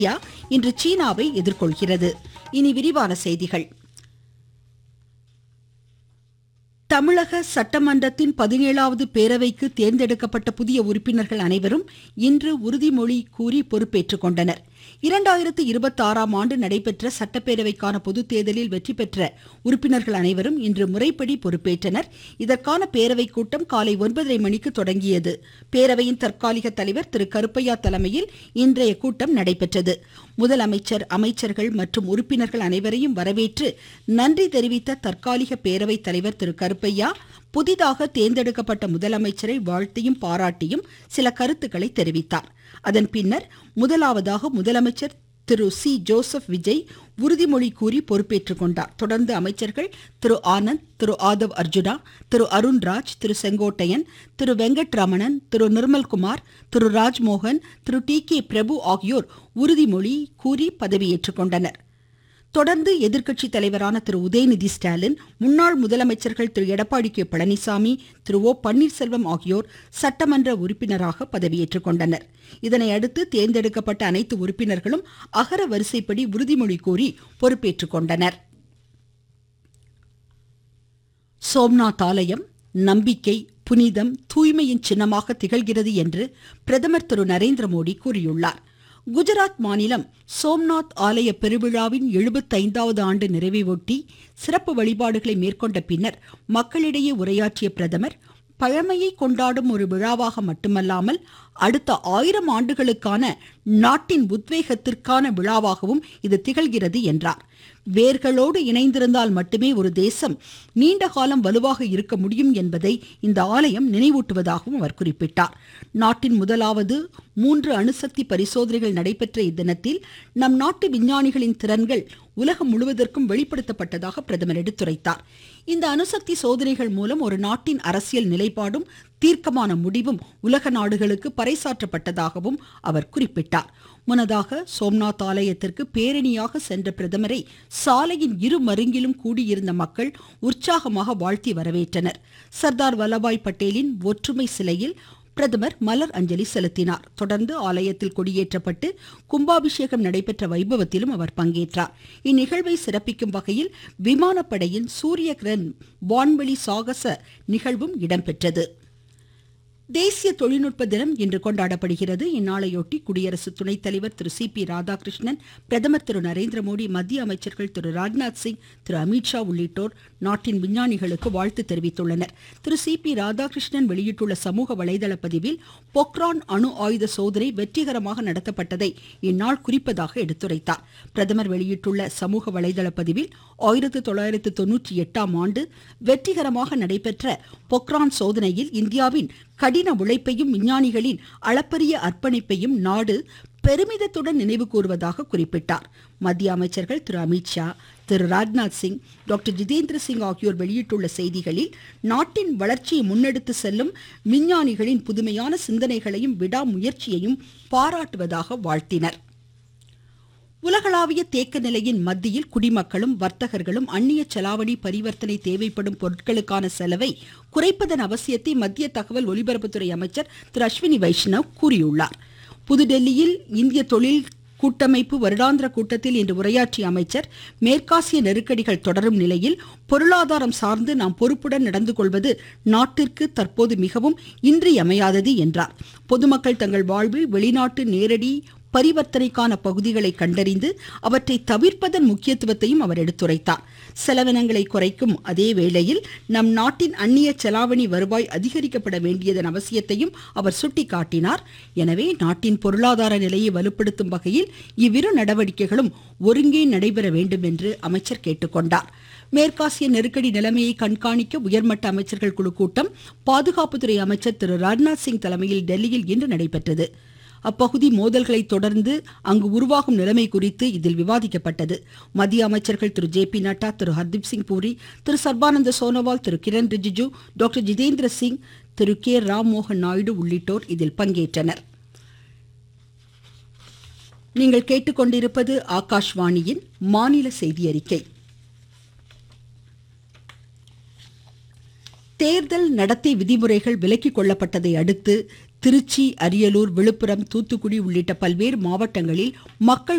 India இன்று சீனாவை எதிர்கொள்கிறது இனி விரிவான செய்திகள் தமிழக சட்டமன்றத்தின் பதினேழாவது பேரவைக்கு தேர்ந்தெடுக்கப்பட்ட புதிய உறுப்பினர்கள் அனைவரும் இன்று உறுதிமொழி கூறி பொறுப்பேற்றுக் கொண்டனர் இரண்டாயிரத்து இருபத்தி ஆறாம் ஆண்டு நடைபெற்ற சட்டப்பேரவைக்கான பொதுத் தேர்தலில் வெற்றி பெற்ற உறுப்பினர்கள் அனைவரும் இன்று முறைப்படி பொறுப்பேற்றனர் இதற்கான பேரவை கூட்டம் காலை ஒன்பதரை மணிக்கு தொடங்கியது பேரவையின் தற்காலிக தலைவர் திரு கருப்பையா தலைமையில் இன்றைய கூட்டம் நடைபெற்றது முதலமைச்சர் அமைச்சர்கள் மற்றும் உறுப்பினர்கள் அனைவரையும் வரவேற்று நன்றி தெரிவித்த தற்காலிக பேரவை தலைவர் திரு கருப்பையா புதிதாக தேர்ந்தெடுக்கப்பட்ட முதலமைச்சரை வாழ்த்தியும் பாராட்டியும் சில கருத்துக்களை தெரிவித்தார் அதன் பின்னர் முதலாவதாக முதலமைச்சர் திரு சி ஜோசப் விஜய் உறுதிமொழி கூறி பொறுப்பேற்றுக் கொண்டார் தொடர்ந்து அமைச்சர்கள் திரு ஆனந்த் திரு ஆதவ் அர்ஜுனா திரு அருண்ராஜ் திரு செங்கோட்டையன் திரு வெங்கட்ரமணன் திரு நிர்மல்குமார் திரு ராஜ்மோகன் திரு டி கே பிரபு ஆகியோர் உறுதிமொழி கூறி பதவியேற்றுக் கொண்டனர் தொடர்ந்து எதிர்க்கட்சி தலைவரான திரு உதயநிதி ஸ்டாலின் முன்னாள் முதலமைச்சர்கள் திரு எடப்பாடி கே பழனிசாமி திரு ஓ பன்னீர்செல்வம் ஆகியோர் சட்டமன்ற உறுப்பினராக பதவியேற்றுக் கொண்டனர் இதனை அடுத்து தேர்ந்தெடுக்கப்பட்ட அனைத்து உறுப்பினர்களும் அகர வரிசைப்படி உறுதிமொழி கூறி பொறுப்பேற்றுக் கொண்டனர் சோம்நாத் ஆலயம் நம்பிக்கை புனிதம் தூய்மையின் சின்னமாக திகழ்கிறது என்று பிரதமர் திரு நரேந்திர மோடி கூறியுள்ளார் குஜராத் மாநிலம் சோம்நாத் ஆலய பெருவிழாவின் எழுபத்தைந்தாவது ஆண்டு நிறைவையொட்டி சிறப்பு வழிபாடுகளை மேற்கொண்ட பின்னர் மக்களிடையே உரையாற்றிய பிரதமர் பழமையை கொண்டாடும் ஒரு விழாவாக மட்டுமல்லாமல் அடுத்த ஆயிரம் ஆண்டுகளுக்கான நாட்டின் உத்வேகத்திற்கான விழாவாகவும் இது திகழ்கிறது என்றார் வேர்களோடு இணைந்திருந்தால் மட்டுமே ஒரு தேசம் நீண்ட காலம் வலுவாக இருக்க முடியும் என்பதை இந்த ஆலயம் நினைவூட்டுவதாகவும் அவர் குறிப்பிட்டார் நாட்டின் முதலாவது மூன்று அணுசக்தி பரிசோதனைகள் நடைபெற்ற இத்தினத்தில் நம் நாட்டு விஞ்ஞானிகளின் திறன்கள் உலகம் முழுவதற்கும் வெளிப்படுத்தப்பட்டதாக பிரதமர் எடுத்துரைத்தார் இந்த அணுசக்தி சோதனைகள் மூலம் ஒரு நாட்டின் அரசியல் நிலைப்பாடும் தீர்க்கமான முடிவும் உலக நாடுகளுக்கு பறைசாற்றப்பட்டதாகவும் அவர் குறிப்பிட்டார் முன்னதாக சோம்நாத் ஆலயத்திற்கு பேரணியாக சென்ற பிரதமரை சாலையின் இரு மருங்கிலும் கூடியிருந்த மக்கள் உற்சாகமாக வாழ்த்தி வரவேற்றனர் சர்தார் வல்லபாய் பட்டேலின் ஒற்றுமை சிலையில் பிரதமர் மலர் அஞ்சலி செலுத்தினார் தொடர்ந்து ஆலயத்தில் கொடியேற்றப்பட்டு கும்பாபிஷேகம் நடைபெற்ற வைபவத்திலும் அவர் பங்கேற்றார் இந்நிகழ்வை சிறப்பிக்கும் வகையில் விமானப்படையின் சூரிய கிரண் வான்வெளி சாகச நிகழ்வும் இடம்பெற்றது தேசிய தொழில்நுட்ப தினம் இன்று கொண்டாடப்படுகிறது இந்நாளையொட்டி குடியரசு துணைத் தலைவர் திரு சி பி ராதாகிருஷ்ணன் பிரதமர் திரு நரேந்திர மோடி மத்திய அமைச்சர்கள் திரு ராஜ்நாத் சிங் திரு அமித்ஷா உள்ளிட்டோர் நாட்டின் விஞ்ஞானிகளுக்கு வாழ்த்து தெரிவித்துள்ளனர் திரு சி பி ராதாகிருஷ்ணன் வெளியிட்டுள்ள சமூக வலைதள பதிவில் பொக்ரான் அணு ஆயுத சோதனை வெற்றிகரமாக நடத்தப்பட்டதை இந்நாள் குறிப்பதாக எடுத்துரைத்தார் பிரதமர் வெளியிட்டுள்ள சமூக வலைதள பதிவில் ஆயிரத்து தொள்ளாயிரத்து தொன்னூற்றி எட்டாம் ஆண்டு வெற்றிகரமாக நடைபெற்ற பொக்ரான் சோதனையில் இந்தியாவின் கடின உழைப்பையும் விஞ்ஞானிகளின் அளப்பரிய அர்ப்பணிப்பையும் நாடு பெருமிதத்துடன் நினைவு கூறுவதாக குறிப்பிட்டார் மத்திய அமைச்சர்கள் திரு அமித்ஷா திரு ராஜ்நாத் சிங் டாக்டர் ஜிதேந்திர சிங் ஆகியோர் வெளியிட்டுள்ள செய்திகளில் நாட்டின் வளர்ச்சியை முன்னெடுத்து செல்லும் விஞ்ஞானிகளின் புதுமையான சிந்தனைகளையும் விடாமுயற்சியையும் பாராட்டுவதாக வாழ்த்தினர் உலகளாவிய தேக்க நிலையின் மத்தியில் குடிமக்களும் வர்த்தகர்களும் அந்நிய செலாவணி பரிவர்த்தனை தேவைப்படும் பொருட்களுக்கான செலவை குறைப்பதன் அவசியத்தை மத்திய தகவல் ஒலிபரப்புத்துறை அமைச்சர் திரு அஸ்வினி வைஷ்ணவ் கூறியுள்ளார் புதுடெல்லியில் இந்திய தொழில் கூட்டமைப்பு வருடாந்திர கூட்டத்தில் இன்று உரையாற்றிய அமைச்சர் மேற்காசிய நெருக்கடிகள் தொடரும் நிலையில் பொருளாதாரம் சார்ந்து நாம் பொறுப்புடன் நடந்து கொள்வது நாட்டிற்கு தற்போது மிகவும் இன்றியமையாதது என்றார் பொதுமக்கள் தங்கள் வாழ்வில் வெளிநாட்டு நேரடி பரிவர்த்தனைக்கான பகுதிகளை கண்டறிந்து அவற்றை தவிர்ப்பதன் முக்கியத்துவத்தையும் அவர் எடுத்துரைத்தார் செலவினங்களை குறைக்கும் அதே வேளையில் நம் நாட்டின் அந்நிய செலாவணி வருவாய் அதிகரிக்கப்பட வேண்டியதன் அவசியத்தையும் அவர் சுட்டிக்காட்டினார் எனவே நாட்டின் பொருளாதார நிலையை வலுப்படுத்தும் வகையில் இவ்விரு நடவடிக்கைகளும் ஒருங்கே நடைபெற வேண்டும் என்று அமைச்சர் கேட்டுக்கொண்டார் மேற்காசிய நெருக்கடி நிலைமையை கண்காணிக்க உயர்மட்ட அமைச்சர்கள் குழு கூட்டம் பாதுகாப்புத்துறை அமைச்சர் திரு ராஜ்நாத் சிங் தலைமையில் டெல்லியில் இன்று நடைபெற்றது அப்பகுதி மோதல்களை தொடர்ந்து அங்கு உருவாகும் நிலைமை குறித்து இதில் விவாதிக்கப்பட்டது மத்திய அமைச்சர்கள் Thiru J P Nadda Thiru Hardeep Singh Puri Thiru Sarbananda Sonowal Thiru Kiren Rijiju doctor Jitendra Singh Thiru K Rammohan Naidu உள்ளிட்டோர் இதில் பங்கேற்றனர் நீங்கள் கேட்டுக்கொண்டிருப்பது ஆகாஷ்வாணியின் மாநில செய்தி அறிக்கை தேர்தல் நடத்தை விதிமுறைகள் விலக்கிக் கொள்ளப்பட்டதை அடுத்து திருச்சி அரியலூர் விழுப்புரம் தூத்துக்குடி உள்ளிட்ட பல்வேறு மாவட்டங்களில் மக்கள்